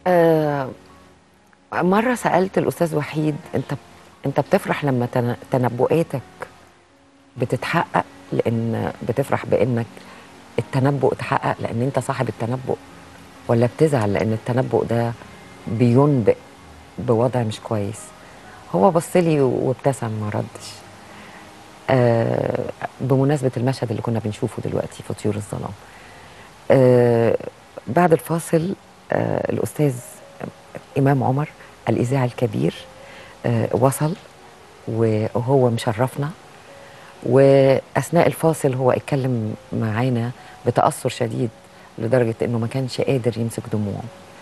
آه مره سالت الاستاذ وحيد انت انت بتفرح لما تن- تنبؤاتك بتتحقق لان بتفرح بانك التنبؤ اتحقق لان انت صاحب التنبؤ ولا بتزعل لان التنبؤ ده بينبئ بوضع مش كويس هو بص لي وابتسم ما ردش آه بمناسبه المشهد اللي كنا بنشوفه دلوقتي في طيور الظلام آه بعد الفاصل آه الاستاذ امام عمر الاذاعي الكبير آه وصل وهو مشرفنا واثناء الفاصل هو اتكلم معانا بتاثر شديد لدرجه انه ما كانش قادر يمسك دموعه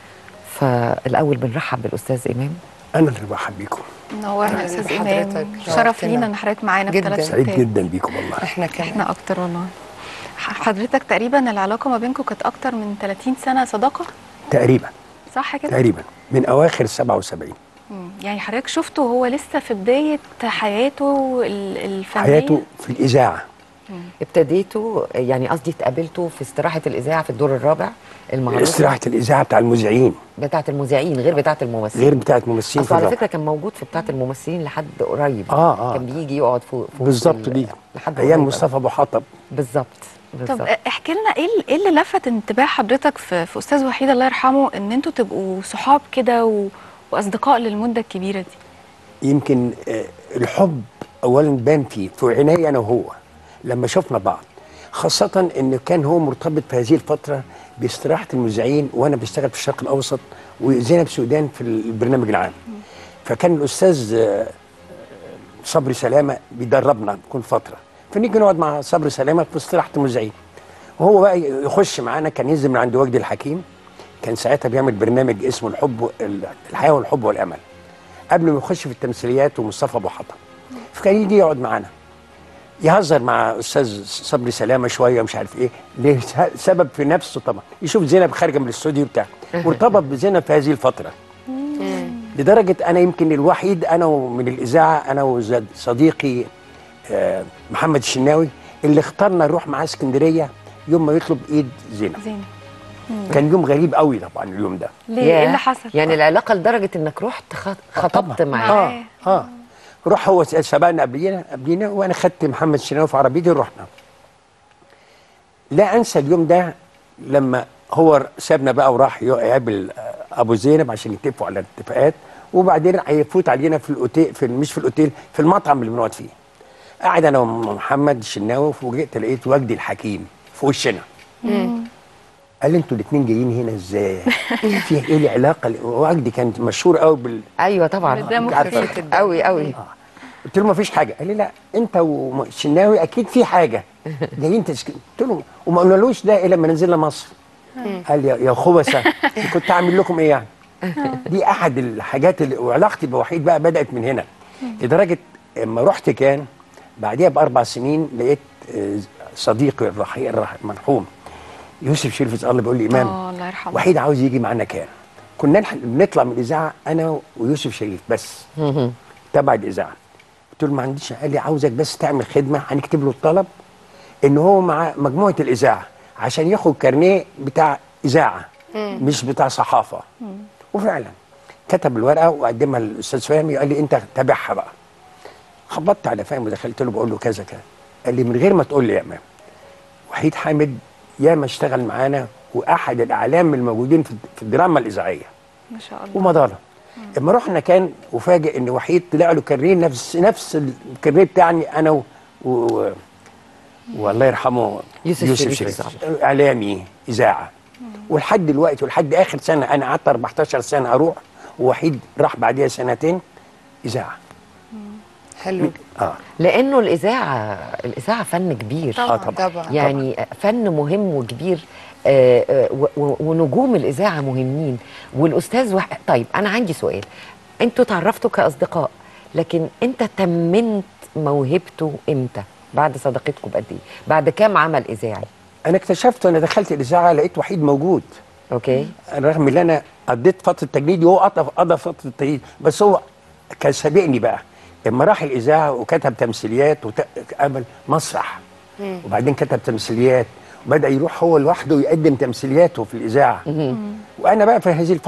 فالاول بنرحب بالاستاذ امام انا اللي برحب بيكم نورنا أهلاً استاذ بحضرتك. امام شرف شرفتنا. لينا ان حضرتك معانا في جداً. ثلاث سعيد ستات جدا بيكم والله احنا كمان احنا اكتر والله ح- حضرتك تقريبا العلاقه ما بينكم كانت اكتر من 30 سنه صداقه تقريبا صح كده تقريبا من اواخر 77 مم. يعني حضرتك شفته وهو لسه في بدايه حياته ال- الفنيه حياته في الاذاعه ابتديتوا يعني قصدي اتقابلتوا في استراحه الاذاعه في الدور الرابع المعروف استراحه الاذاعه بتاع المذيعين بتاعه المذيعين غير بتاعه الممثلين غير بتاعه ممثلين في اصل على الرابعة. فكره كان موجود في بتاعه الممثلين لحد قريب آه، آه. كان بيجي يقعد فوق فوق بالظبط ال- دي لحد ايام قريب. مصطفى ابو حطب بالظبط طب بالظبط احكي لنا ايه ال- ايه اللي لفت انتباه حضرتك في, في استاذ وحيد الله يرحمه ان انتوا تبقوا صحاب كده و... واصدقاء للمده الكبيره دي يمكن آه، الحب اولا بان فيه في عيني انا وهو لما شفنا بعض خاصة انه كان هو مرتبط في هذه الفترة باستراحة المذيعين وانا بشتغل في الشرق الاوسط وزينب سودان في البرنامج العام فكان الاستاذ آه، صبري سلامة بيدربنا كل فترة فنيجي نقعد مع صبري سلامة في استراحة المذيعين وهو بقى يخش معانا كان ينزل من عند وجدي الحكيم كان ساعتها بيعمل برنامج اسمه الحب الحياة والحب والامل قبل ما يخش في التمثيليات ومصطفى ابو حطب فكان يجي يقعد معانا يهزر مع استاذ صبري سلامه شويه مش عارف ايه ليه س- سبب في نفسه طبعا يشوف زينب خارجه من الاستوديو بتاعه وارتبط بزينب في هذه الفتره لدرجه انا يمكن الوحيد انا من الاذاعه انا وصديقي آه، محمد الشناوي اللي اخترنا نروح معاه اسكندريه يوم ما يطلب ايد زينب زين كان يوم غريب قوي طبعا اليوم ده ليه ايه ياه. اللي حصل يعني العلاقه لدرجه انك رحت خط- خطبت معاه معاه. اه اه روح هو سبقنا قبلينا قبلينا وانا خدت محمد الشناوي في عربيتي ورحنا لا انسى اليوم ده لما هو سابنا بقى وراح يقابل آه، ابو زينب عشان يتفقوا على الاتفاقات وبعدين هيفوت علينا في الاوتيل في مش في الاوتيل في المطعم اللي بنقعد فيه قاعد انا ومحمد الشناوي وجئت لقيت وجدي الحكيم في وشنا قال لي انتوا الاثنين جايين هنا ازاي؟ في ايه العلاقه؟ وجدي كان مشهور قوي بال ايوه طبعا ده عارفة. مخيف قوي قوي قلت له ما فيش حاجه قال لي لا انت والشناوي اكيد في حاجه جايين تسكن قلت له وما قلنالوش ده الا لما نزلنا مصر قال لي يا- يا خبثه كنت اعمل لكم ايه يعني دي احد الحاجات اللي وعلاقتي بوحيد بقى بدات من هنا لدرجه اما رحت كان بعديها باربع سنين لقيت آه، صديقي الرحيل الرح- المرحوم يوسف شريف الله بيقول لي امام اه الله يرحمه وحيد عاوز يجي معانا كان كنا نح- بنطلع من الاذاعه انا ويوسف شريف بس تبع الاذاعه قلت له ما عنديش قال لي عاوزك بس تعمل خدمه هنكتب له الطلب ان هو مع مجموعه الاذاعه عشان ياخد كارنيه بتاع اذاعه مش بتاع صحافه وفعلا كتب الورقه وقدمها للاستاذ فهمي قال لي انت تابعها بقى خبطت على فهمي ودخلت له بقول له كذا كذا قال لي من غير ما تقول لي يا امام وحيد حامد ياما اشتغل معانا واحد الاعلام الموجودين في في الدراما الاذاعيه ما شاء الله ومضاله اما رحنا كان وفاجئ ان وحيد طلع له كارنيه نفس نفس الكارنيه بتاعي انا و... و... والله يرحمه يوسف شريف اعلامي اذاعه ولحد دلوقتي ولحد اخر سنه انا قعدت 14 سنه اروح ووحيد راح بعديها سنتين اذاعه حلو اه لانه الاذاعه الاذاعه فن كبير طبعاً. طبعا طبعا يعني فن مهم وكبير آه، آه، و- و- ونجوم الاذاعه مهمين والاستاذ وح... طيب انا عندي سؤال انتوا تعرفتوا كاصدقاء لكن انت تمنت موهبته امتى بعد صداقتكم بقد ايه بعد كام عمل اذاعي انا اكتشفت وانا دخلت الاذاعه لقيت وحيد موجود اوكي رغم ان انا قضيت فتره تجنيدي وهو قضى قضى فتره التجنيد بس هو كان سابقني بقى لما راح الاذاعه وكتب تمثيليات وقابل مسرح وبعدين كتب تمثيليات وبدا يروح هو لوحده يقدم تمثيلياته في الاذاعه وانا بقى في هذه الفتره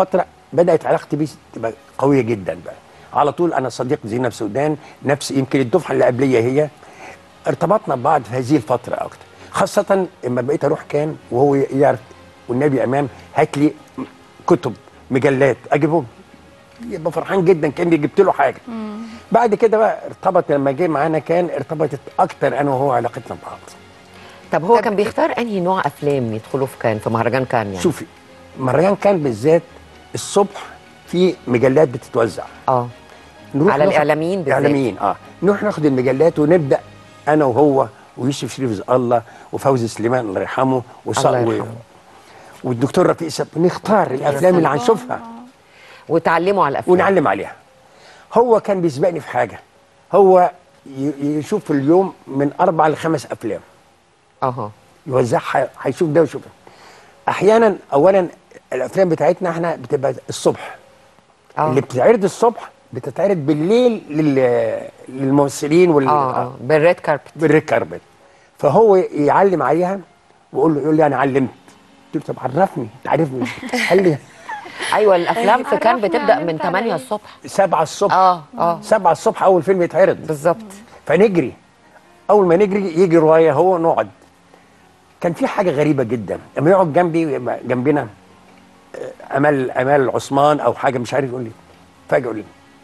بدات علاقتي بيه تبقى قويه جدا بقى على طول انا صديق زينب سودان نفس يمكن الدفعه اللي قبليه هي ارتبطنا ببعض في هذه الفتره اكتر خاصه لما بقيت اروح كان وهو يعرف والنبي امام هات لي كتب مجلات اجيبهم يبقى فرحان جدا كاني جبت له حاجه بعد كده بقى ارتبط لما جه معانا كان ارتبطت اكتر انا وهو علاقتنا ببعض طب هو طب كان بيختار انهي نوع افلام يدخلوا في كان في مهرجان كان يعني شوفي مهرجان كان بالذات الصبح في مجلات بتتوزع اه نروح على ناخد- الإعلاميين بالذات. الاعلاميين اه نروح ناخد المجلات ونبدا انا وهو ويوسف شريف رزق الله وفوزي سليمان الله يرحمه وص... الله و... يرحمه. والدكتور رفيق سب نختار الافلام اللي هنشوفها وتعلموا على الافلام ونعلم عليها هو كان بيسبقني في حاجه هو ي... يشوف في اليوم من اربع لخمس افلام اها يوزعها هيشوف ده ويشوف ده احيانا اولا الافلام بتاعتنا احنا بتبقى الصبح اه اللي بتتعرض الصبح بتتعرض بالليل لل... للممثلين وال... اه اه بالريد كاربت بالريد كاربت فهو يعلم عليها ويقول له يقول لي انا علمت قلت له طب عرفني تعرفني قال لي ايوه الافلام في كان عرفنا بتبدا علمت من على 8 إيه؟ الصبح 7 الصبح اه اه 7 الصبح اول فيلم يتعرض بالظبط فنجري اول ما نجري يجي روايه هو نقعد كان في حاجه غريبه جدا لما يقعد جنبي ويبقى جنبنا آه، امال امال عثمان او حاجه مش عارف يقول لي فجاه يقول لي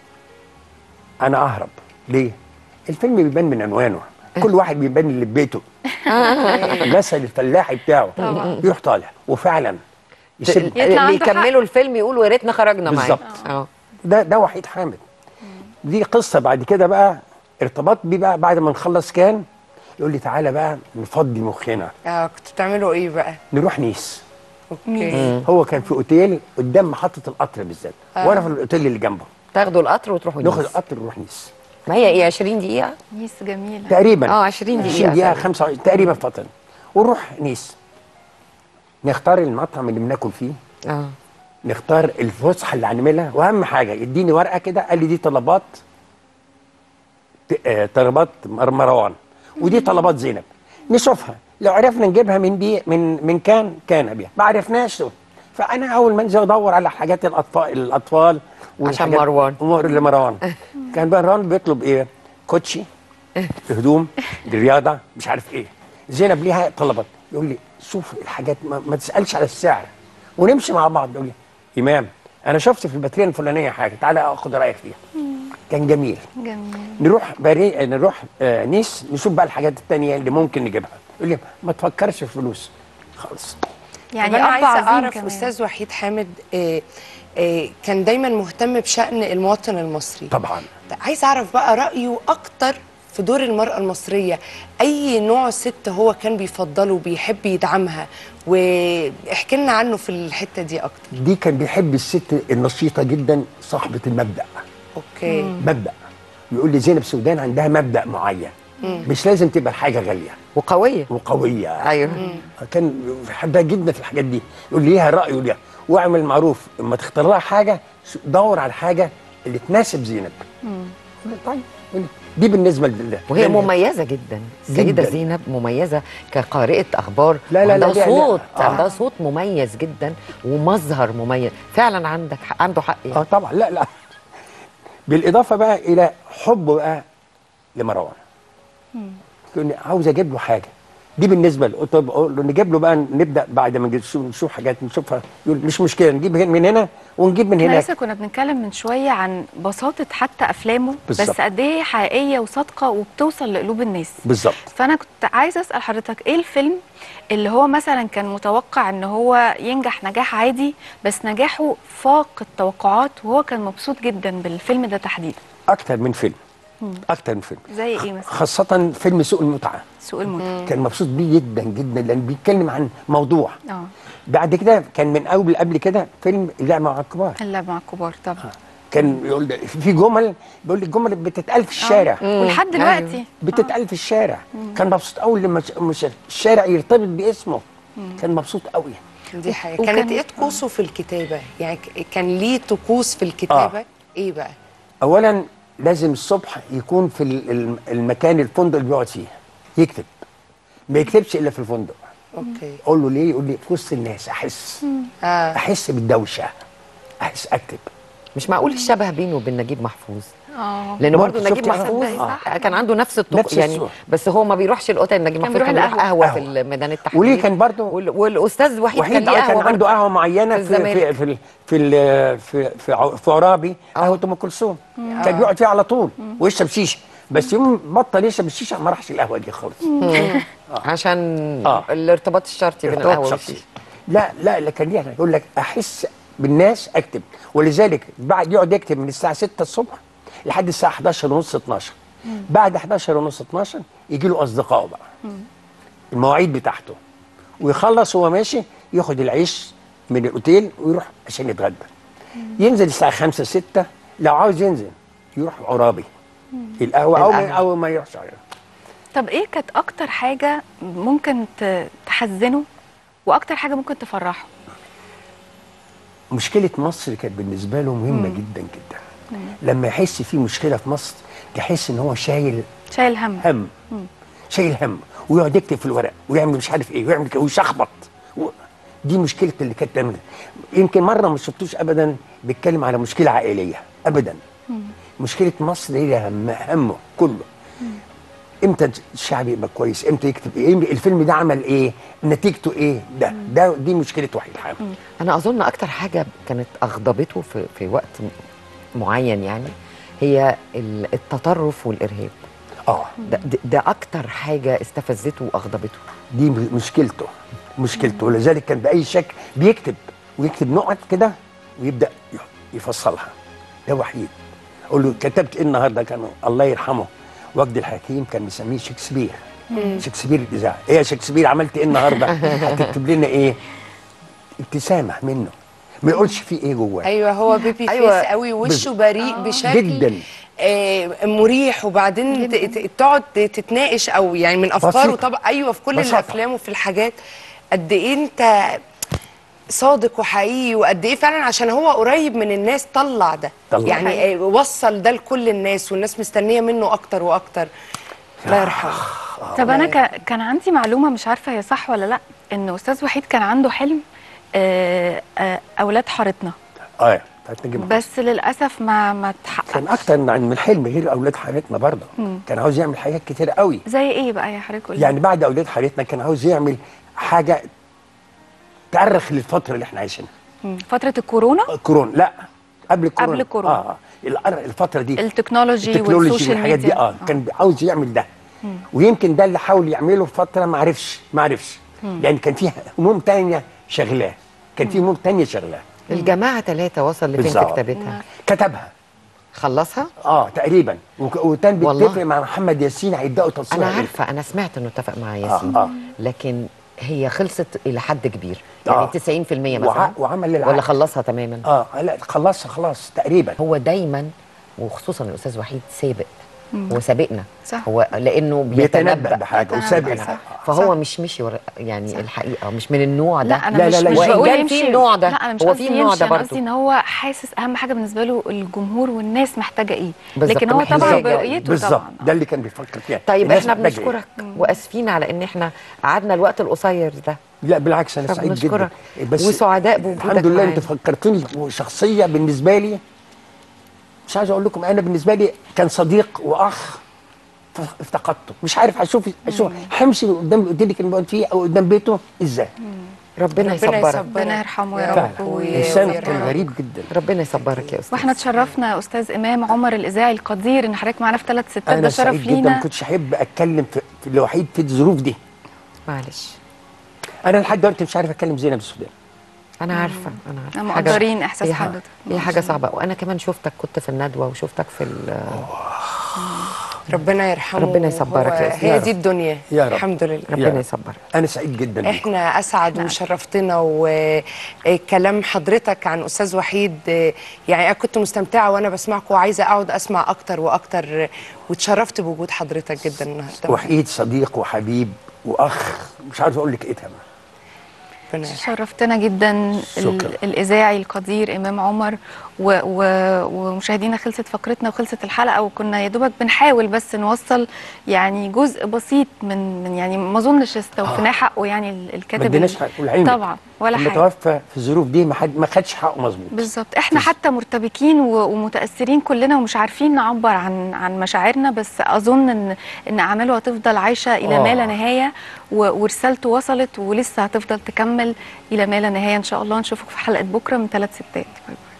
انا اهرب ليه؟ الفيلم بيبان من عنوانه كل واحد بيبان اللي في بيته المثل الفلاحي بتاعه يروح طالع وفعلا يسيب يطلع اللي عنده حق. يكملوا الفيلم يقولوا يا ريتنا خرجنا معاه بالظبط. اه ده ده وحيد حامد دي قصه بعد كده بقى ارتباط بيه بقى بعد ما نخلص كان يقول لي تعالى بقى نفضي مخنا اه كنتوا بتعملوا ايه بقى؟ نروح نيس اوكي هو كان في اوتيل قدام محطه القطر بالذات آه. وانا في الاوتيل اللي جنبه تاخدوا القطر وتروحوا ناخد نيس القطر ونروح نيس ما هي ايه 20 دقيقه نيس جميله تقريبا اه 20 دقيقه 20 دقيقه تقريباً. 25 تقريبا فتره ونروح نيس نختار المطعم اللي بناكل فيه اه نختار الفسحه اللي هنعملها واهم حاجه يديني ورقه كده قال لي دي طلبات ت- آه، طلبات مر- مروان ودي طلبات زينب نشوفها لو عرفنا نجيبها من بي من من كان كان بيها ما عرفناش فانا اول ما انزل ادور على حاجات الاطفال الاطفال والحاجات- مروان. امور لمروان كان بقى مروان بيطلب ايه كوتشي هدوم رياضه مش عارف ايه زينب ليها طلبات يقول لي شوف الحاجات ما, ما تسالش على السعر ونمشي مع بعض يقول لي امام انا شفت في الباتريه الفلانيه حاجه تعالى اخد رايك فيها كان جميل جميل نروح باري نروح آه نيس نشوف بقى الحاجات التانية اللي ممكن نجيبها يقول لي ما تفكرش في فلوس خالص يعني طب انا اب عايزه عظيم اعرف كمان استاذ وحيد حامد آه آه كان دايما مهتم بشان المواطن المصري طبعا عايز اعرف بقى رايه اكتر في دور المرأة المصرية أي نوع ست هو كان بيفضله وبيحب يدعمها واحكي لنا عنه في الحتة دي أكتر دي كان بيحب الست النشيطة جدا صاحبة المبدأ أوكي مبدأ يقول لي زينب سودان عندها مبدأ معين مش لازم تبقى الحاجة غالية وقويه وقوية ايوه كان بيحبها جدا في الحاجات دي يقول لي ليها رأي وليها واعمل معروف اما تختار لها حاجة دور على الحاجة اللي تناسب زينب قلت له طيب دي بالنسبة لله وهي لل- مميزه جدا السيده جداً. زينب مميزه كقارئه اخبار لا، لا، لا، عندها لا، لا. صوت آه. عندها صوت مميز جدا ومظهر مميز فعلا عندك حق عنده حق يعني. اه طبعا لا لا بالاضافه بقى الى حبه بقى لمروان كنت عاوز اجيب له حاجه دي بالنسبه له قلت له أقول له نجيب له بقى نبدا بعد ما نجيب- نشوف نشوف حاجات نشوفها يقول مش مشكله نجيب هن- من هنا ونجيب من احنا هناك لسه كنا بنتكلم من شويه عن بساطه حتى افلامه بالظبط. بس قد ايه هي حقيقيه وصادقه وبتوصل لقلوب الناس بالظبط فانا كنت عايزه اسال حضرتك ايه الفيلم اللي هو مثلا كان متوقع ان هو ينجح نجاح عادي بس نجاحه فاق التوقعات وهو كان مبسوط جدا بالفيلم ده تحديدا اكتر من فيلم اكتر من فيلم زي ايه مثلا خاصه فيلم سوق المتعه سوق المتعه كان مبسوط بيه جدا جدا لان بيتكلم عن موضوع اه بعد كده كان من اول قبل كده فيلم اللعبه مع الكبار اللعب مع الكبار طبعا كان يقول في جمل بيقول لي الجمل بتتقال في الشارع ولحد دلوقتي أيوه. بتتقال في الشارع كان مبسوط قوي لما ش- مش الشارع يرتبط باسمه كان مبسوط قوي دي حقيقة وكان- كانت إيه طقوسه في الكتابة يعني ك- كان ليه طقوس في الكتابة آه. إيه بقى اولا لازم الصبح يكون في ال- الم- المكان الفندق اللي بيقعد فيه يكتب ما يكتبش الا في الفندق أوكي اقول له ليه يقول لي في وسط الناس احس آه. احس بالدوشه احس اكتب مش معقول الشبه بينه وبين نجيب محفوظ اه لانه ممكن برضه نجيب شفتي؟ محفوظ آه. كان عنده نفس الطق نفس يعني الصورة. بس هو ما بيروحش الاوتيل نجيب كان محفوظ كان بيروح بيروح القهوة. قهوه في قهوة. ميدان التحرير وليه كان برضه وال- والاستاذ وحيد, وحيد كان ليه كان قهوه عنده برضه قهوه معينه في في في الزمالك. في ال- في ال- في في, ع- في عرابي قهوه ام كلثوم كان بيقعد فيها على طول ويشرب شيشه بس يوم بطل يشرب الشيشه ما راحش القهوه دي خالص عشان آه. الارتباط الشرطي بين ارتباط القهوه شخصي. والشيشه لا لا لكن ليه يقول لك احس بالناس اكتب ولذلك بعد يقعد يكتب من الساعه 6 الصبح لحد الساعه 11 ونص 12 بعد 11 ونص 12 يجي له اصدقائه بقى المواعيد بتاعته ويخلص وهو ماشي ياخد العيش من الاوتيل ويروح عشان يتغدى ينزل الساعه 5 6 لو عاوز ينزل يروح عرابي القهوه او ما القهوة. او ما يروحش عرابي طب ايه كانت اكتر حاجه ممكن ت- تحزنه واكتر حاجه ممكن تفرحه مشكلة مصر كانت بالنسبة له مهمة جدا جدا لما يحس في مشكلة في مصر تحس ان هو شايل شايل هم هم شايل هم ويقعد يكتب في الورق ويعمل مش عارف ايه ويعمل كده ويشخبط و... دي مشكلة اللي كانت تعمل يمكن مرة ما شفتوش ابدا بيتكلم على مشكلة عائلية ابدا مشكلة مصر هي هم همه كله امتى الشعب يبقى كويس امتى يكتب ايه الفيلم ده عمل ايه نتيجته ايه ده ده دي مشكلة وحيد حامد انا اظن اكتر حاجه كانت اغضبته في في وقت م- معين يعني هي ال- التطرف والارهاب اه ده, ده- ده اكتر حاجه استفزته واغضبته دي م- مشكلته مشكلته ولذلك كان باي شكل بيكتب ويكتب نقط كده ويبدا ي- يفصلها ده وحيد اقول له كتبت ايه النهارده كان الله يرحمه وجدي الحكيم كان مسميه شكسبير شكسبير الاذاعه ايه يا شكسبير عملت ايه النهارده هتكتب لنا ايه ابتسامه منه ما يقولش فيه ايه جواه ايوه هو بيبي أيوة. فيس قوي وشه بز- بريء بشكل جدا. آه مريح وبعدين ت- ت- تقعد تتناقش او يعني من افكاره بسيطة. طبعا ايوه في كل بسيطة. الافلام وفي الحاجات قد ايه انت صادق وحقيقي وقد ايه فعلا عشان هو قريب من الناس طلع ده طلع. يعني آه، وصل ده لكل الناس والناس مستنيه منه اكتر واكتر الله يرحمه طب انا ك- كان عندي معلومه مش عارفه هي صح ولا لا ان استاذ وحيد كان عنده حلم آه، آه، اولاد حارتنا اه بتاعت نجيب محفوظ. بس للاسف ما ما اتحققش كان اكتر من من الحلم غير اولاد حارتنا برضه كان عاوز يعمل حاجات كتير قوي زي ايه بقى يا حضرتك قولي يعني بعد اولاد حارتنا كان عاوز يعمل حاجه تأرخ للفتره اللي احنا عايشينها مم. فتره الكورونا كورونا لا قبل كورونا قبل كورونا. اه الأر- الفتره دي التكنولوجي التكنولوجي والسوشيال والحاجات دي ميديا اه كان عاوز يعمل ده ويمكن ده اللي حاول يعمله في فتره ما عرفش ما عرفش لان كان فيها هموم تانية شغلاه كان في هموم تانية شغلاه الجماعه ثلاثه وصل لفين في بالظبط. كتابتها كتبها خلصها اه تقريبا وك- وكان والله. بيتفق مع محمد ياسين هيبداوا تصوير انا عارفه انا سمعت انه اتفق مع ياسين آه. لكن هي خلصت الى حد كبير آه. يعني 90% مثلا وع- وعمل العقد. ولا خلصها تماما اه لا خلصها خلاص تقريبا هو دايما وخصوصا الاستاذ وحيد سابق هو سابقنا صح. هو لانه بيتنبأ بيتنبأ بحاجه بيتنبأ، وسابق صح. الحاجة. فهو مش مشي ورا يعني الحقيقه مش من النوع ده لا انا لا، مش لا، لا، مش وإن بقول كان يمشي في النوع ده، لا انا مش هو قصدي في النوع يمشي ده انا برضه. قصدي ان هو حاسس اهم حاجه بالنسبه له الجمهور والناس محتاجه ايه بالظبط، لكن هو محتاجة طبعا إيه. برؤيته بالظبط طبعا ده اللي كان بيفكر فيها طيب الناس احنا محتاجة إيه؟ بنشكرك واسفين على ان احنا قعدنا الوقت القصير ده لا بالعكس انا سعيد جدا فبنشكرك. وسعداء بوجودك الحمد لله معانا. انت فكرتني شخصيه بالنسبه لي مش عايز اقول لكم انا بالنسبه لي كان صديق واخ ف- افتقدته مش عارف اشوف اشوف همشي قدام الاوتيل اللي كان بيقعد فيه او قدام بيته ازاي ربنا ربنا يصبرك يصبرك ربنا يرحمه يا يا رب فعلا وي- انسان ويرحمه. كان غريب جدا ربنا يصبرك يا استاذ واحنا اتشرفنا يا استاذ امام عمر الاذاعي القدير ان حضرتك معانا في ثلاث ستات ده انا شرف سعيد جدا ما لينا كنتش احب اتكلم في, في الوحيد في الظروف دي معلش انا لحد دلوقتي مش عارف اتكلم زينب السودان انا عارفه انا عارفه احنا حاجة- مقدرين إحساس هي ح- حضرتك. هي حاجه صعبه وانا كمان شفتك كنت في الندوه وشفتك في ال- ربنا يرحمه ربنا يصبرك هو- يا أستاذ. هي يا دي رب. الدنيا يا رب. الحمد لله يا ربنا رب. يصبرك انا سعيد جدا بيكم. احنا اسعد وشرفتنا وكلام حضرتك عن استاذ وحيد آه، يعني انا كنت مستمتعه وانا بسمعكم وعايزه اقعد اسمع اكتر واكتر واتشرفت بوجود حضرتك جدا النهارده وحيد صديق وحبيب واخ مش عارف اقول لك ايه تمام ربنا يرحمه. شرفتنا جدا ال- شكرا. الاذاعي القدير امام عمر و و ومشاهدينا خلصت فقرتنا وخلصت الحلقه وكنا يا دوبك بنحاول بس نوصل يعني جزء بسيط من من يعني ما اظنش استوفيناه حقه يعني ال- الكاتب ما اديناش ال- حق- والعلم. طبعا ولا لما حاجة. توفى في الظروف دي ما حد ما خدش حقه مظبوط بالظبط احنا حتى مرتبكين و- ومتاثرين كلنا ومش عارفين نعبر عن عن مشاعرنا بس اظن ان ان اعماله هتفضل عايشه الى ما لا آه. نهايه و- ورسالته وصلت ولسه هتفضل تكمل الى ما لا نهايه ان شاء الله نشوفك في حلقه بكره من ثلاث ستات باي باي.